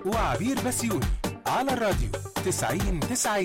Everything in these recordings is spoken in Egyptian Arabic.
وعبير بسيوني على الراديو 90 90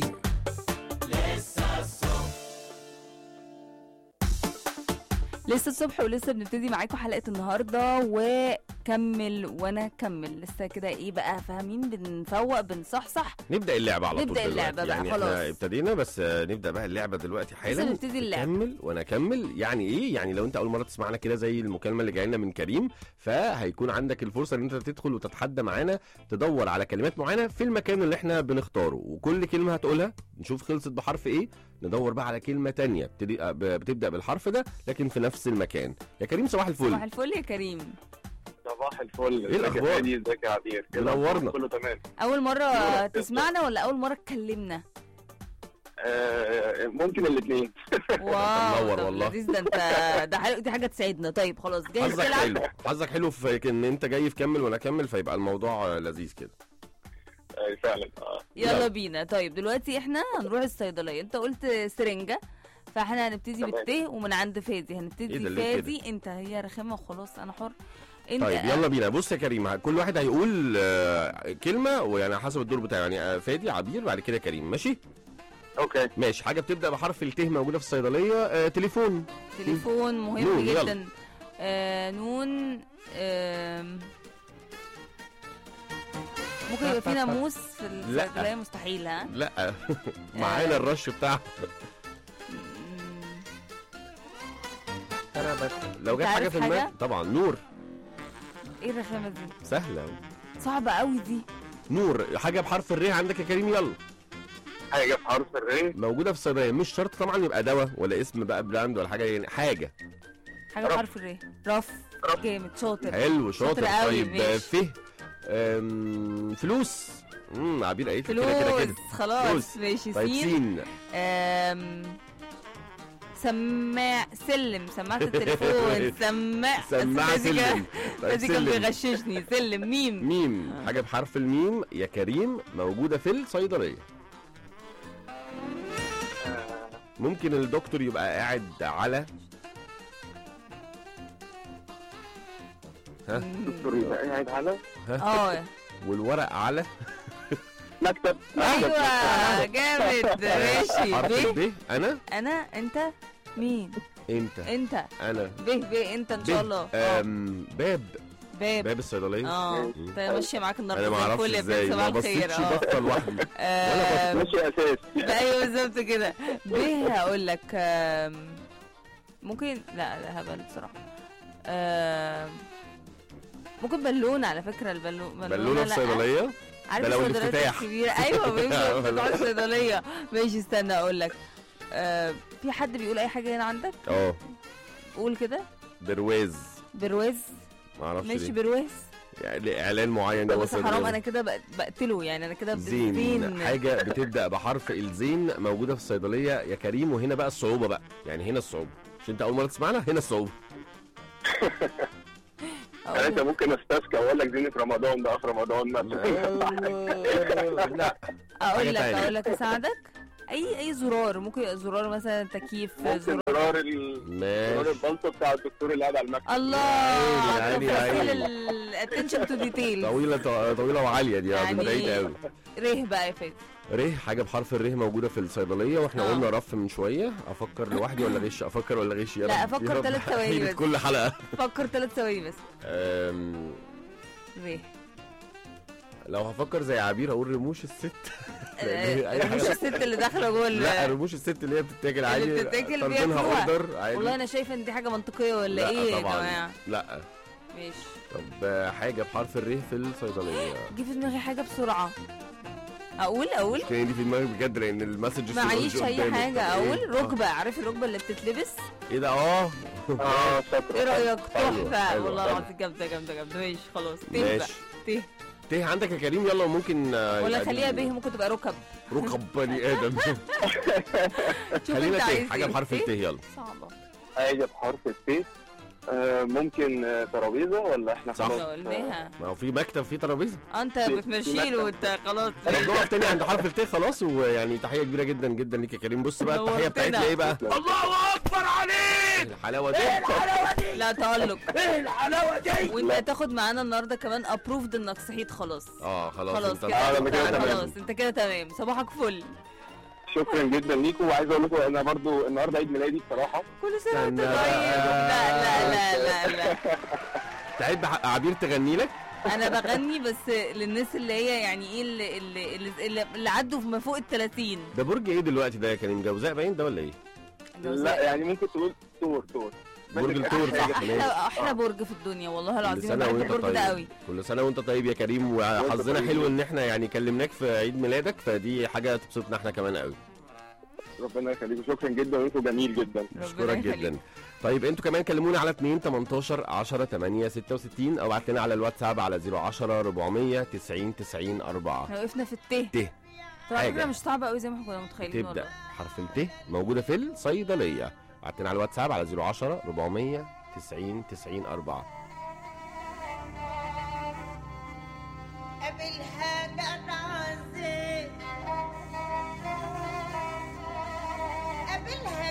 لسه الصبح ولسه بنبتدي معاكم حلقه النهارده وكمل وانا كمل لسه كده ايه بقى فاهمين بنفوق بنصحصح نبدا اللعبه على نبدأ طول اللعبة دلوقتي. بقى، يعني خلاص. احنا ابتدينا بس آه، نبدا بقى اللعبه دلوقتي حالا لسه نبتدي اللعبة. كمل وانا اكمل يعني ايه يعني لو انت اول مره تسمعنا كده زي المكالمه اللي جايه لنا من كريم فهيكون عندك الفرصه ان انت تدخل وتتحدى معانا تدور على كلمات معينه في المكان اللي احنا بنختاره وكل كلمه هتقولها نشوف خلصت بحرف ايه ندور بقى على كلمه تانية بتدي... آه، ب- بتبدا بالحرف ده لكن في نفس المكان يا كريم صباح الفل صباح الفل يا كريم صباح الفل إيه الأخبار؟ ازيك يا عبير إيه منورنا. الأخبار؟ كله تمام اول مره نورك. تسمعنا ولا اول مره اتكلمنا آه ممكن الاثنين واو منور طب والله. لذيذ ده انت ده حلو دي حاجه تسعدنا طيب خلاص جاهز حظك تلعب حلو حظك حلو في ان انت جاي في كمل وانا اكمل فيبقى الموضوع آه، لذيذ كده آه فعلا اه يلا يلا. بينا طيب دلوقتي احنا هنروح الصيدليه انت قلت سرنجه فاحنا هنبتدي تمام. بالت ومن عند فادي إيه هنبتدي ده ليه كده؟ فادي انت هي رخامه وخلاص انا حر انت طيب يلا بينا بص يا كريم ه- كل واحد هيقول آه، كلمه ويعني حسب الدور بتاعه يعني آه، فادي عبير بعد كده كريم ماشي اوكي ماشي حاجه بتبدا بحرف الت موجوده في الصيدليه آه، تليفون تليفون مهم نون، يلا. جدا آه نون آم، ممكن يبقى في ناموس في لا. الصيدليه مستحيل ها لا معانا الرش بتاعه مم، لو جت أنت حاجه عارف في دماغك حاجة؟ طبعا نور ايه الرخامه دي سهله صعبه قوي دي نور حاجه بحرف الر عندك يا كريم يلا حاجه في حرف الري موجوده في الصيدليه مش شرط طبعا يبقى دواء ولا اسم بقى براند ولا حاجه يعني حاجه حاجه رف. بحرف الر رف جامد شاطر حلو شاطر قوي، طيب آه، ماشي. فه آم، فلوس امم عبير قالت لي كده كده فلوس كده خلاص فلوس. ماشي طيب سين سين آم، سماع سلم سماعة التليفون سماع سماعة بس فادي كان- سلم طيب فادي كان سلم بيغششني سلم ميم ميم حاجة بحرف الميم يا كريم موجودة في الصيدلية آه ممكن الدكتور يبقى قاعد على ها دكتور يبقى قاعد على اه والورق على مكتب ايوه جامد ماشي حرف ب ب انا انا انت مين انت انت انا ب ب انت ان شاء الله ب اه أم، باب باب باب الصيدلية اه مم. انت ماشيه معاك النهارده انا ما زي اعرفش الفل يا ازاي بنت ما صباح الخير بصيتش اه بطه لوحدي آم، ماشي اساس ايوه بالظبط كده ب هقول لك آم، ممكن لا لا هبل بصراحه آم، ممكن بالونه على فكره البالونه بالونة في لا. الصيدلية عارف ده لو الصيدليات الافتتاح. الكبيره ايوه بيمشي بتوع الصيدليه ماشي استنى اقول لك آه، في حد بيقول اي حاجه هنا عندك اه قول كده برواز برواز ما اعرفش ماشي ليه برواز يعني اعلان معين جوه بس حرام الصيدلية انا كده بق- بقتله يعني انا كده زين بالزين. حاجة بتبدأ بحرف الزين موجودة في الصيدلية يا كريم وهنا بقى الصعوبة بقى يعني هنا الصعوبة مش انت أول مرة تسمعنا هنا الصعوبة يعني انت أقول- ممكن استسكى واقول لك ديني في رمضان بقى في رمضان مثلا لا اقول حاجة لك تانية. اقول لك اساعدك اي اي زرار ممكن يبقى زرار مثلا تكييف ممكن زرار زرار ال زرار ماشي البلطو بتاع الدكتور اللي قاعد على المكتب الله عيني، عيني. الاتنشن تو ديتيل طويلة طويلة وعالية دي يعني يعني- بعيدة قوي ره بقى يا فادي ره حاجة بحرف الره موجودة في الصيدلية واحنا آه. قلنا رف من شوية افكر لوحدي ولا غش افكر ولا غش يا لا، رب- أفكر يا رب تلات ثواني حيلة بس. كل حلقة فكر ثلاث ثواني بس أم، ره لو هفكر زي عبير اقول رموش الست يعني أي مش حاجة- الست اللي داخله جوه ال- لا رموش الست اللي هي بتتاكل عادي بتتاكل طالبينها بياكلوها. اوردر عادي والله انا شايفه ان دي حاجه منطقيه ولا لا ايه يا طبعا جماعه لا ماشي طب آه، حاجه بحرف الر في الصيدليه جه في دماغي حاجه بسرعه اقول اقول كان دي في دماغي بجد لان المسج معيش اي حاجه اقول ركبه عارف الركبه اللي بتتلبس ايه ده اه اه شاطر ايه رايك حلوة، تحفه حلوة، والله حلوة. العظيم جامده جامده جامده ماشي خلاص ته بقى ماشي ته ته عندك يا كريم يلا ممكن آه، ولا يبقى خليها دي به ممكن تبقى ركب ركب بني ادم شوف خلينا انت ته عايز حاجه ايه. بحرف ته؟ الت يلا صعبه حاجه بحرف الت آه ممكن آه، ترابيزه ولا احنا صح. خلاص احنا قلناها ما هو في مكتب في ترابيزه آه، انت بتمشيله وانت خلاص طب نقف تاني عند حرف الت خلاص ويعني تحيه كبيره جدا جدا ليك يا كريم بص بقى التحيه نورتنا. بتاعتنا ايه بقى الله الله اكبر عليك الحلاوه دي لا تألق ايه الحلاوه دي وانت هتاخد معانا النهارده كمان ابروفد انك صحيت خلاص اه خلاص خلاص انت كده آه، انت أنا كده تمام. خلاص انت كده تمام صباحك فل شكرا جدا ليكم وعايز اقول لكم انا برضو النهارده عيد ميلادي بصراحه كل سنه وانت استنى طيب بقى. لا لا لا لا لا تحب ح- عبير تغني لك انا بغني بس للناس اللي هي يعني ايه اللي اللي, اللي, اللي عدوا فيما فوق ال 30 ده برج ايه دلوقتي ده يا كريم جوزاء باين ده ولا ايه لا يعني ممكن تقول تور تور برج الثور صح احلى ماشي. احلى برج في الدنيا والله كل العظيم سنه انا بحب وانت البرج ده طيب قوي كل سنه وانت طيب يا كريم وحظنا طيب. حلو ان احنا يعني كلمناك في عيد ميلادك فدي حاجه تبسطنا احنا كمان قوي ربنا يخليكم شكرا جدا وانتم جميل جدا اشكرك يخليك. جدا طيب انتوا كمان كلمونا على 2 18 10 8 66 او بعت لنا على الواتساب على 010 400 90 90 4 احنا وقفنا في الته ته طبعا حاجة. فكرة مش صعبة قوي زي ما احنا كنا متخيلين تبدا والله حرف الت موجوده في الصيدليه بعت لنا على الواتساب على 010 400 90 90 4 قبلها كان عزيز قبلها